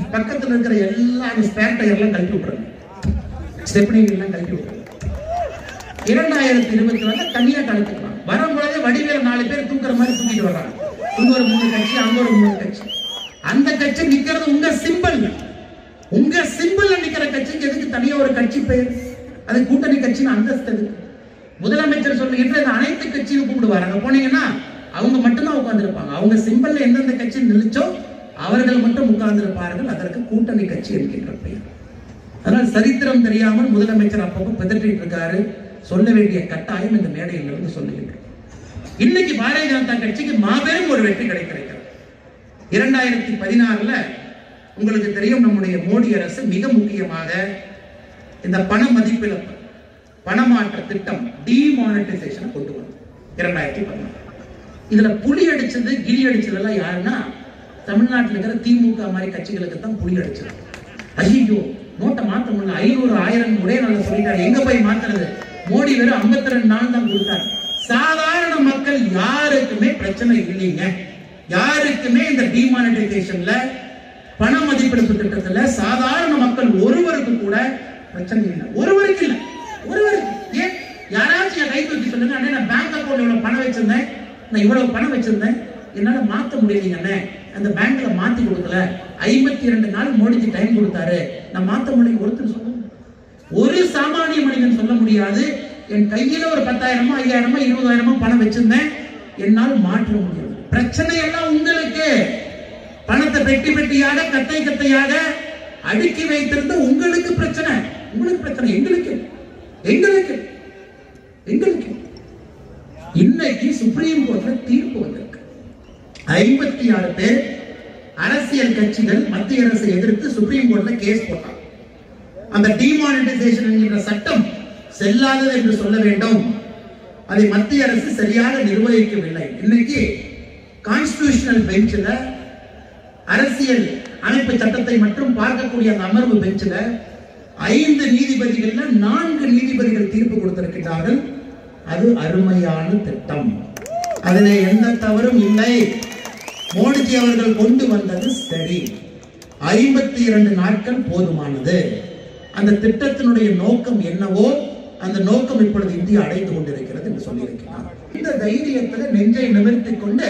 பக்கத்துல இருக்கிற எல்லா ஸ்பேர் டயர்லாம் கழட்டி விட்டுருங்க ஸ்டெப்னி எல்லாம் கழட்டி விட்டுருங்க இரண்டாயிரத்தி இருபத்தி நாலு தனியா கலந்துக்கலாம் வரும்பொழுதே வடிவேல நாலு பேர் தூக்குற மாதிரி தூக்கிட்டு வர்றாங்க இங்க ஒரு மூணு கட்சி அங்க ஒரு மூணு கட்சி அந்த கட்சி நிக்கிறது உங்க சிம்பிள் உங்க சிம்பிள்ல நிக்கிற கட்சிக்கு எதுக்கு தனியா ஒரு கட்சி பெயர் அது கூட்டணி கட்சின்னு அந்தஸ்து எதுக்கு முதலமைச்சர் சொல்லுகின்ற இந்த அனைத்து கட்சியும் கூப்பிடுவார் அங்க போனீங்கன்னா அவங்க மட்டும்தான் உட்கார்ந்திருப்பாங்க அவங்க சிம்பிள்ல எந்தெந்த கட்சி நிலைச்சோ அவர்கள் மட்டும் உட்கார்ந்திருப்பார்கள் அதற்கு கூட்டணி கட்சி என்கின்ற பெயர் அதனால் சரித்திரம் தெரியாமல் முதலமைச்சர் அப்பப்போ பிதற்றிட்டு இருக்காரு சொல்ல வேண்டிய கட்டாயம் இந்த மேடையில் இருந்து சொல்லுகின்றோம் இன்னைக்கு பாரதிய ஜனதா கட்சிக்கு மாபெரும் ஒரு வெற்றி கிடைத்திருக்கிறது இரண்டாயிரத்தி பதினாறுல உங்களுக்கு தெரியும் நம்முடைய மோடி அரசு மிக முக்கியமாக இந்த பண மதிப்பிழப்பு பணமாற்ற திட்டம் டிமானிட்டைசேஷன் கொண்டு வந்தது இரண்டாயிரத்தி பதினாறு இதுல புலி அடிச்சது கிரி அடிச்சதெல்லாம் யாருன்னா தமிழ்நாட்டில் இருக்கிற திமுக மாதிரி கட்சிகளுக்கு தான் புலி அடிச்சது ஐயோ நோட்டை மாத்த முடியல ஐநூறு ஆயிரம் ஒரே நாள்ல சொல்லிட்டாரு எங்க போய் மாத்துறது மோடி வெறும் 52 ரெண்டு நாள் தான் கொடுத்தாரு சாதாரண மக்கள் யாருக்குமே பிரச்சனை இல்லைங்க யாருக்குமே இந்த டிமானிட்டைசேஷன்ல பண மதிப்பிழப்பு திட்டத்துல சாதாரண மக்கள் ஒருவருக்கு கூட பிரச்சனை இல்லை ஒருவருக்கு இல்லை ஒருவருக்கு ஏன் யாராச்சும் என் கை தூக்கி சொல்லுங்க அண்ணே நான் பேங்க் அக்கௌண்ட் இவ்வளவு பணம் வச்சிருந்தேன் நான் இவ்வளவு பணம் வச்சிருந்தேன் என்னால மாத்த முடியலைங்க அண்ணே அந்த பேங்க்ல மாத்தி கொடுக்கல ஐம்பத்தி இரண்டு நாள் மோடிக்கு டைம் கொடுத்தாரு நான் மாத்த முடியும் ஒருத்தர் சொல்லுங்க ஒரு சாமானிய மனிதன் சொல்ல முடியாது என் கையில ஒரு பத்தாயிரமோ ஐயாயிரமோ இருபதாயிரமோ பணம் வச்சிருந்தேன் என்னால் மாற்ற முடியாது பிரச்சனை எல்லாம் உங்களுக்கு பணத்தை பெட்டி பெட்டியாக கத்தை கத்தையாக அடுக்கி வைத்திருந்த உங்களுக்கு பிரச்சனை உங்களுக்கு பிரச்சனை எங்களுக்கு எங்களுக்கு எங்களுக்கு இன்னைக்கு சுப்ரீம் கோர்ட்ல தீர்ப்பு வந்திருக்கு ஐம்பத்தி ஆறு பேர் அரசியல் கட்சிகள் மத்திய அரசை எதிர்த்து சுப்ரீம் கோர்ட்ல கேஸ் போட்டாங்க அந்த டிமானிட்டைசேஷன் என்கின்ற சட்டம் செல்லாதது என்று சொல்ல வேண்டும் அதை மத்திய அரசு சரியாக நிர்வகிக்கவில்லை இன்னைக்கு கான்ஸ்டிடியூஷனல் பெஞ்சில் அரசியல் அமைப்பு சட்டத்தை மட்டும் பார்க்கக்கூடிய அந்த அமர்வு பெஞ்சில் ஐந்து நீதிபதிகள்ல நான்கு நீதிபதிகள் தீர்ப்பு கொடுத்திருக்கிறார்கள் அது அருமையான திட்டம் அதிலே எந்த தவறும் இல்லை மோடிஜி அவர்கள் கொண்டு வந்தது சரி ஐம்பத்தி இரண்டு நாட்கள் போதுமானது அந்த திட்டத்தினுடைய நோக்கம் என்னவோ அந்த நோக்கம் இப்பொழுது இந்தியா அடைந்து கொண்டிருக்கிறது என்று சொல்லியிருக்கிறார் இந்த தைரியத்துல நெஞ்சை நிமிர்த்திக் கொண்டு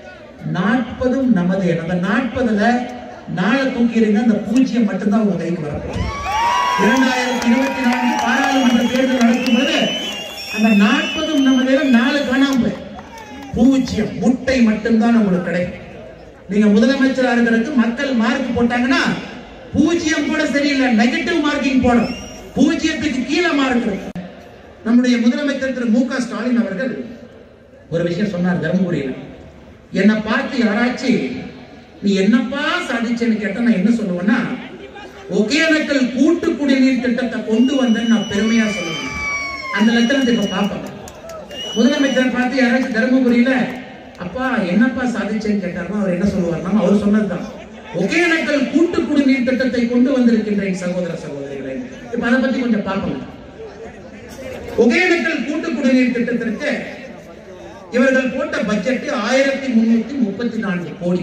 நாற்பதும் நமது அந்த நாற்பதுல நாளை தூக்கிடுங்க அந்த பூஜ்ஜியம் மட்டும்தான் உங்க கைக்கு வரப்போகுது இரண்டாயிரத்தி இருபத்தி நான்கு பாராளுமன்ற தேர்தல் நடக்கும் பொழுது அந்த நாற்பதும் நமதுல நாலு காணாம போய் பூஜ்ஜியம் முட்டை மட்டும்தான் உங்களுக்கு கிடைக்கும் நீங்க முதலமைச்சரா இருக்கிறதுக்கு மக்கள் மார்க் போட்டாங்கன்னா பூஜ்ஜியம் கூட சரியில்லை நெகட்டிவ் மார்க்கிங் போடும் பூஜ்ஜியத்துக்கு கீழே மார்க் இருக்கு நம்முடைய முதலமைச்சர் திரு மு க ஸ்டாலின் அவர்கள் ஒரு விஷயம் சொன்னார் தர்மபுரியில என்னை பார்த்து யாராச்சும் நீ என்னப்பா சாதிச்சேன்னு கேட்டா நான் என்ன சொல்லுவேன்னா ஒகேனக்கல் கூட்டு குடிநீர் திட்டத்தை கொண்டு வந்தேன்னு நான் பெருமையா சொல்லுவேன் அந்த லட்சணத்தை இப்ப பார்ப்பேன் முதலமைச்சர் பார்த்து யாராச்சும் தருமபுரியில அப்பா என்னப்பா சாதிச்சேன்னு கேட்டாருன்னா அவர் என்ன சொல்லுவார்னா அவர் சொன்னதுதான் ஒகேனக்கல் கூட்டு குடிநீர் திட்டத்தை கொண்டு வந்திருக்கின்றேன் சகோதர சகோதரிகளே இப்ப அதை பத்தி கொஞ்சம் பார்ப்போம் ஒகேனக்கல் கூட்டு குடிநீர் திட்டத்திற்கு இவர்கள் போட்ட பட்ஜெட் ஆயிரத்தி முன்னூத்தி முப்பத்தி நான்கு கோடி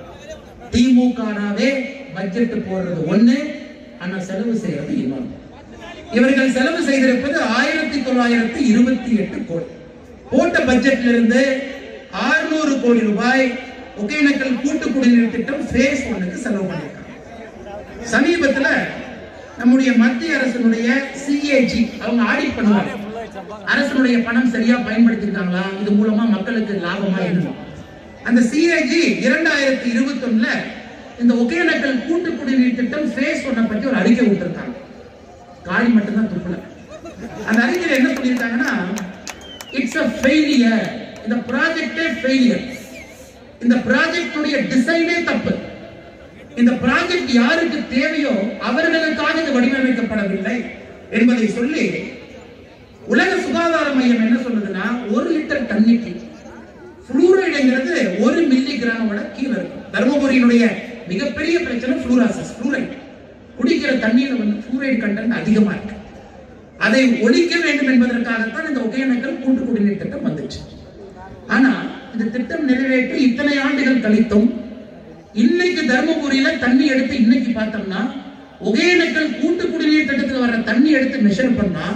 திமுகவே பட்ஜெட் போடுறது ஒண்ணு ஆனா செலவு செய்யறது இன்னொன்று இவர்கள் செலவு செய்திருப்பது ஆயிரத்தி தொள்ளாயிரத்தி இருபத்தி எட்டு கோடி போட்ட பட்ஜெட்ல இருந்து ஆறுநூறு கோடி ரூபாய் ஒகேனக்கல் கூட்டு குடிநீர் திட்டம் ஃபேஸ் ஒன்னுக்கு செலவு பண்ணிருக்காங்க சமீபத்துல நம்முடைய மத்திய அரசினுடைய சிஏஜி அவங்க ஆடிட் பண்ணுவாங்க அரசனுடைய பணம் சரியா பயன்படுத்திருக்காங்களா இது மூலமா மக்களுக்கு லாபமா என்ன அந்த சிஏஜி இரண்டாயிரத்தி இருபத்தி ஒண்ணுல இந்த ஒகேனக்கல் கூட்டு குடிநீர் திட்டம் ஃபேஸ் ஒன்னை பத்தி ஒரு அறிக்கை விட்டுருக்காங்க காரி மட்டும்தான் துப்புல அந்த அறிக்கையில என்ன சொல்லியிருக்காங்கன்னா இட்ஸ் அ ஃபெயிலியர் இந்த ப்ராஜெக்டே ஃபெயிலியர் இந்த ப்ராஜெக்டுடைய டிசைனே தப்பு இந்த ப்ராஜெக்ட் யாருக்கு தேவையோ அவர்களுக்காக இது வடிவமைக்கப்படவில்லை என்பதை சொல்லி உலக சுகாதார மையம் என்ன சொல்லுதுன்னா ஒரு லிட்டர் தண்ணிக்கு புளூரைடுங்கிறது ஒரு மில்லி கிராமோட கீழே இருக்கும் தருமபுரியினுடைய மிகப்பெரிய பிரச்சனை புளூராசிஸ் புளூரைட் குடிக்கிற தண்ணீர்ல வந்து புளூரைடு கண்டென்ட் அதிகமா இருக்கு அதை ஒழிக்க வேண்டும் என்பதற்காகத்தான் இந்த ஒகேனக்கல் கூட்டு குடிநீர் திட்டம் வந்துச்சு ஆனா இந்த திட்டம் நிறைவேற்றி இத்தனை ஆண்டுகள் கழித்தும் இன்னைக்கு தர்மபுரியில தண்ணி எடுத்து இன்னைக்கு பார்த்தோம்னா ஒகேனக்கல் கூட்டு குடிநீர் திட்டத்தில் வர்ற தண்ணி எடுத்து மெஷர் பண்ணா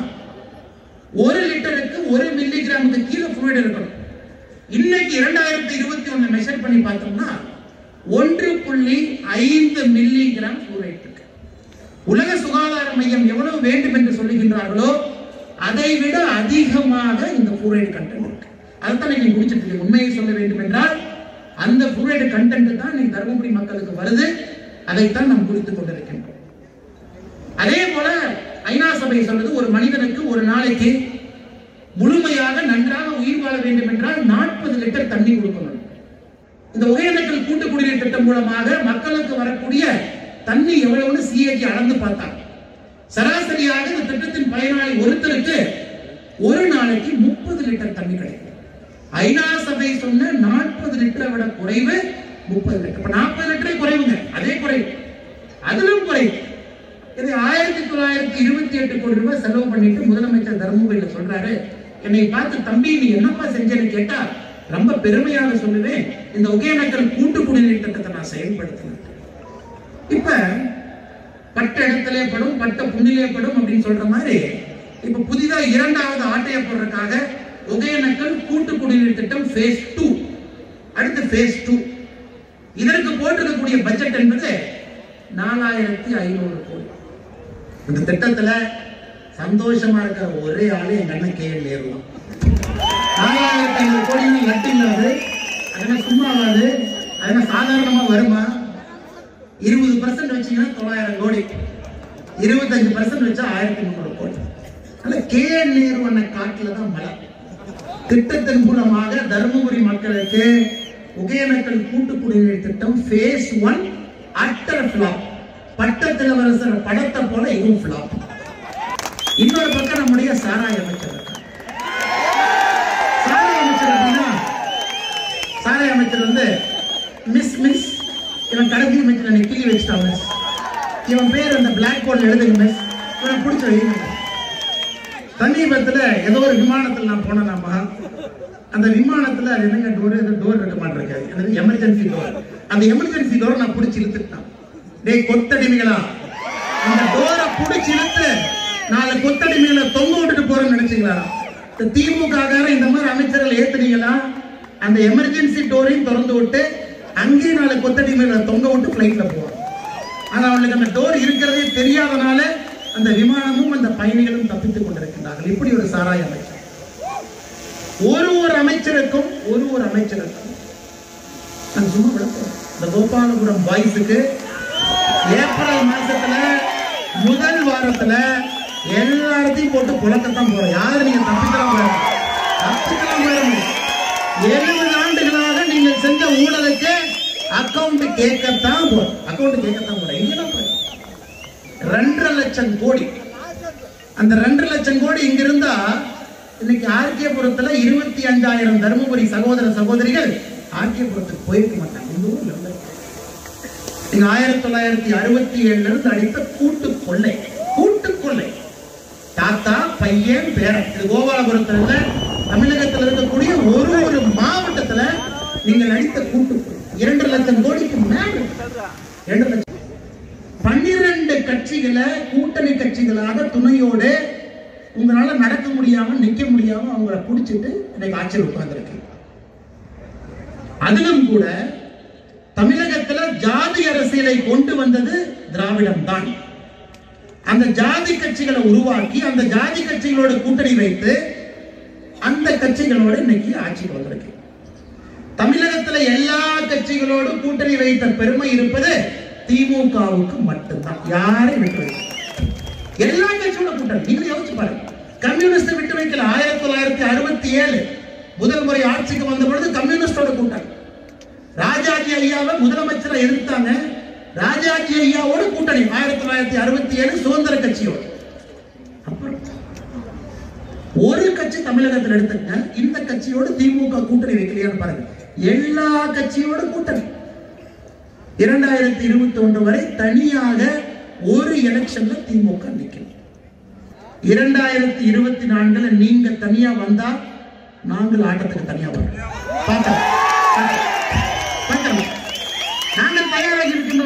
ஒரு லிட்டருக்கு ஒரு மில்லி கிராமுக்கு கீழே fluid இருக்கணும் இன்னைக்கு இரண்டாயிரத்தி இருபத்தி ஒண்ணு மெஷர் பண்ணி பார்த்தோம்னா ஒன்று புள்ளி ஐந்து மில்லி கிராம் fluoride இருக்கு உலக சுகாதார மையம் எவ்வளவு வேண்டும் என்று சொல்லுகின்றார்களோ அதை விட அதிகமாக இந்த fluoride கண்டென்ட் இருக்கு அதுதான் நீங்க குடிச்சிட்டு இருக்கீங்க உண்மையை சொல்ல வேண்டும் என்றால் அந்த fluoride கண்டென்ட் தான் நீங்க தருமபுரி மக்களுக்கு வருது அதைத்தான் நாம் குடித்துக் கொண்டிருக்கின்றோம் அதே போல ஐநா சபை சொல்றது ஒரு மனிதனுக்கு ஒரு நாளைக்கு முழுமையாக நன்றாக உயிர் வாழ வேண்டும் என்றால் நாற்பது லிட்டர் தண்ணி கொடுக்கணும் இந்த ஒகேனக்கல் கூட்டு குடிநீர் திட்டம் மூலமாக மக்களுக்கு வரக்கூடிய தண்ணி எவ்வளவுன்னு சிஏஜி அளந்து பார்த்தாங்க சராசரியாக இந்த திட்டத்தின் பயனாளி ஒருத்தருக்கு ஒரு நாளைக்கு முப்பது லிட்டர் தண்ணி கிடைக்கும் ஐநா சபை சொன்ன நாற்பது லிட்டரை விட குறைவு முப்பது லிட்டர் இப்ப நாற்பது லிட்டரே குறைவுங்க அதே குறைவு அதிலும் குறைவு இது ஆயிரத்தி தொள்ளாயிரத்தி இருபத்தி எட்டு கோடி ரூபாய் செலவு பண்ணிட்டு முதலமைச்சர் தர்மபுரியில சொல்றாரு என்னை பார்த்து தம்பி நீ என்னப்பா செஞ்சேன்னு கேட்டா ரொம்ப பெருமையாக சொல்லுவேன் இந்த ஒகேனக்கல் கூட்டு குடிநீர் திட்டத்தை நான் செயல்படுத்தினேன் இப்ப பட்ட இடத்திலே படும் பட்ட புண்ணிலே படும் அப்படின்னு சொல்ற மாதிரி இப்ப புதிதா இரண்டாவது ஆட்டைய போடுறதுக்காக ஒகேனக்கல் கூட்டு குடிநீர் திட்டம் ஃபேஸ் டூ அடுத்து ஃபேஸ் டூ இதற்கு போட்டிருக்கக்கூடிய பட்ஜெட் என்பது நாலாயிரத்தி ஐநூறு கோடி இந்த திட்டத்துல சந்தோஷமா இருக்கிற ஒரே ஆளு எங்க அண்ணன் கே எல் நேரு தான். நாலாயிரத்தி ஐநூறு கோடி லட்டு இல்லாது அதெல்லாம் சும்மாவாது அதெல்லாம் சாதாரணமா வருமா இருபது பர்சன்ட் வச்சீங்கன்னா தொள்ளாயிரம் கோடி இருபத்தஞ்சு பர்சன்ட் வச்சா ஆயிரத்தி முந்நூறு கோடி அதனால கே என் நேரு அண்ண காட்டுல தான் மழை திட்டத்தின் மூலமாக தருமபுரி மக்களுக்கு ஒகேனக்கல் கூட்டு குடிநீர் திட்டம் ஃபேஸ் ஒன் அட்டர் ஃபிளாப் பட்டத்திலவரசர் படத்தை போல இதுவும் ஃபிளாப் இன்னொரு பக்கம் நம்முடைய சாராய அமைச்சர் இருக்கார். சாராய அமைச்சர் அப்படின்னா சாராய அமைச்சர் வந்து மிஸ் மிஸ் இவன் கடைசி அமைச்சர் என்னை கிளி வச்சுட்டான் மிஸ் இவன் பேர் அந்த பிளாக் போர்டில் எழுதுங்க மிஸ் இவன் பிடிச்ச வைங்க சமீபத்துல ஏதோ ஒரு விமானத்துல நான் போனேனாமா அந்த விமானத்துல அது என்னங்க டோர் ஏதோ டோர் இருக்க மாட்டிருக்காது அது எமர்ஜென்சி டோர் அந்த எமர்ஜென்சி டோர் நான் பிடிச்சி இழுத்துட்டான் டேய் கொத்தடிமைகளா அந்த டோரை பிடிச்சி இழுத்து நாலு கொத்தடிமைகளை தொங்க விட்டுட்டு போறேன்னு நினைச்சீங்களா இந்த திமுக காரன் இந்த மாதிரி அமைச்சர்கள் ஏத்துனீங்களா அந்த எமர்ஜென்சி டோரையும் திறந்து விட்டு அங்கேயும் நாலு கொத்தடிமைகளை தொங்க விட்டு பிளைட்ல போவான் ஆனா அவங்களுக்கு அந்த டோர் இருக்கிறதே தெரியாதனால அந்த விமானமும் அந்த பயணிகளும் தப்பித்துக் கொண்டிருக்கின்றார்கள் இப்படி ஒரு சாராய அமைச்சர் ஒரு ஒரு அமைச்சருக்கும் ஒரு ஒரு அமைச்சருக்கும் நான் சும்மா விளக்கம் இந்த கோபாலபுரம் பாய்ஸுக்கு ஏப்ரல் மாசத்துல முதல் வாரத்துல எல்லாத்தையும் போட்டு புழக்கத்தான் போறோம் யாரும் நீங்க தப்பிக்கலாம் போறோம் தப்பிக்கலாம் போறோம் எழுபது ஆண்டுகளாக நீங்கள் செஞ்ச ஊழலுக்கு அக்கவுண்ட் கேட்கத்தான் போறோம் அக்கவுண்ட் கேட்கத்தான் போறோம் எங்கெல்லாம் போறோம் ரெண்டரை லட்சம் கோடி அந்த ரெண்டரை லட்சம் கோடி இங்க இருந்தா இன்னைக்கு ஆர்கேபுரத்துல இருபத்தி அஞ்சாயிரம் தருமபுரி சகோதர சகோதரிகள் ஆர்கேபுரத்துக்கு போயிருக்க மாட்டாங்க இந்த ஊர்ல உள்ள நீங்க ஆயிரத்தி தொள்ளாயிரத்தி அறுபத்தி ஏழுல இருந்து அடித்த கூட்டு கொள்ளை கூட்டு கொள்ளை தாத்தா பையன் பேரன் இது கோபாலபுரத்துல இல்ல தமிழகத்தில் இருக்கக்கூடிய ஒரு ஒரு மாவட்டத்துல நீங்கள் அடித்த கூட்டு கொள்ளை. இரண்டு லட்சம் கோடிக்கு மேல இரண்டு லட்சம் பன்னிரண்டு கட்சிகளை கூட்டணி கட்சிகளாக துணையோடு உங்களால நடக்க முடியாம நிக்க முடியாம அவங்கள புடிச்சிட்டு இன்னைக்கு ஆட்சியில் உட்கார்ந்துருக்கு அதிலும் கூட தமிழகத்துல ஜாதி அரசியலை கொண்டு வந்தது திராவிடம் தான் அந்த ஜாதி கட்சிகளை உருவாக்கி அந்த ஜாதி கட்சிகளோட கூட்டணி வைத்து அந்த கட்சிகளோட இன்னைக்கு ஆட்சிக்கு வந்திருக்கு தமிழகத்துல எல்லா கட்சிகளோடு கூட்டணி வைத்த பெருமை இருப்பது திமுகவுக்கு மட்டும்தான் யாரையும் விட்டு வைக்க எல்லா கட்சியோட கூட்டணி நீங்க யோசிச்சு பாருங்க கம்யூனிஸ்ட் விட்டு வைக்கல ஆயிரத்தி தொள்ளாயிரத்தி அறுபத்தி ஏழு முதல் முறை ஆட்சிக்கு வந்த பொழுது கம்யூனிஸ்டோட கூட்டணி ராஜாஜி ஐயாவை முதலமைச்சரை எதிர்த்தாங்க ராஜாஜி ஐயாவோட கூட்டணி ஆயிரத்தி தொள்ளாயிரத்தி அறுபத்தி ஏழு சுதந்திர கட்சியோட அப்புறம் ஒரு கட்சி தமிழகத்தில் எடுத்துங்க இந்த கட்சியோட திமுக கூட்டணி வைக்கலையான்னு பாருங்க எல்லா கட்சியோட கூட்டணி இரண்டாயிரத்தி இருபத்தி ஒன்று வரை தனியாக ஒரு எலெக்ஷன்ல திமுக நிற்கும் இரண்டாயிரத்தி இருபத்தி நான்குல நீங்க தனியா வந்தா நாங்கள் ஆட்டத்துக்கு தனியா வரோம் பார்க்கலாம் பார்க்கலாம். பார்க்கலாம். நாங்கள்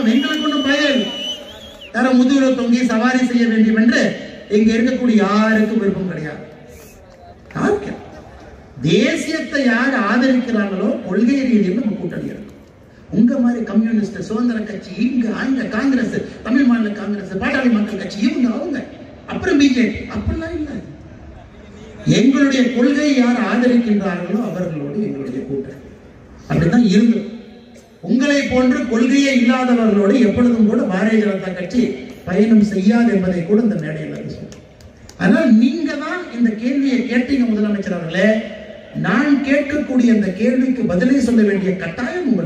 போகலாம் எங்களுக்கு ஒன்றும் பயம் இல்லை தர முதுகுல தொங்கி சவாரி செய்ய வேண்டும் என்று இங்க இருக்கக்கூடிய யாருக்கும் விருப்பம் கிடையாது யாருக்கு தேசியத்தை யார் ஆதரிக்கிறாங்களோ கொள்கை ரீதியில் நம்ம கூட்டணி இருக்கும் உங்க மாதிரி கம்யூனிஸ்ட் சுதந்திர கட்சி இங்க அங்க காங்கிரஸ் தமிழ் மாநில காங்கிரஸ் பாட்டாளி மக்கள் கட்சி இவங்க அவங்க அப்புறம் பிஜேபி அப்படிலாம் இல்லை எங்களுடைய கொள்கை யார் ஆதரிக்கின்றார்களோ அவர்களோடு எங்களுடைய கூட்டணி அப்படித்தான் இருந்தது உங்களை போன்று கொள்கையே இல்லாதவர்களோடு எப்பொழுதும் கூட பாரதிய ஜனதா கட்சி பயணம் செய்யாது என்பதை கூட இந்த மேடையில் நான் சொல்றேன். ஆனால் நீங்க தான் இந்த கேள்வியை கேட்டீங்க முதலமைச்சர் அவர்களே நான் கேட்கக்கூடிய இந்த கேள்விக்கு பதிலை சொல்ல வேண்டிய கட்டாயம் உங்களுக்கு